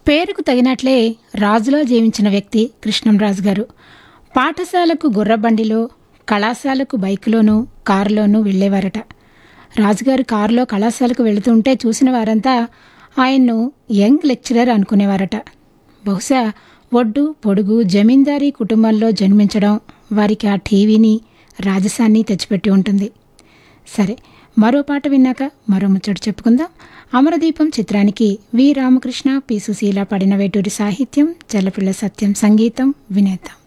పేరుకు తగినట్లే రాజులా జీవించిన వ్యక్తి కృష్ణంరాజు గారు పాఠశాలకు గుర్రబండిలో కళాశాలకు బైకులోనూ కారులోనూ వెళ్ళేవారట రాజుగారు కారులో కళాశాలకు వెళుతుంటే చూసిన వారంతా ఆయన్ను యంగ్ లెక్చరర్ అనుకునేవారట బహుశా ఒడ్డు పొడుగు జమీందారీ కుటుంబంలో జన్మించడం వారికి ఆ టీవీని రాజసాన్ని తెచ్చిపెట్టి ఉంటుంది సరే మరో పాట విన్నాక మరో ముచ్చట చెప్పుకుందాం అమరదీపం చిత్రానికి వి రామకృష్ణ పి సుశీల పడిన వేటూరి సాహిత్యం జలపిల్ల సత్యం సంగీతం వినేద్దాం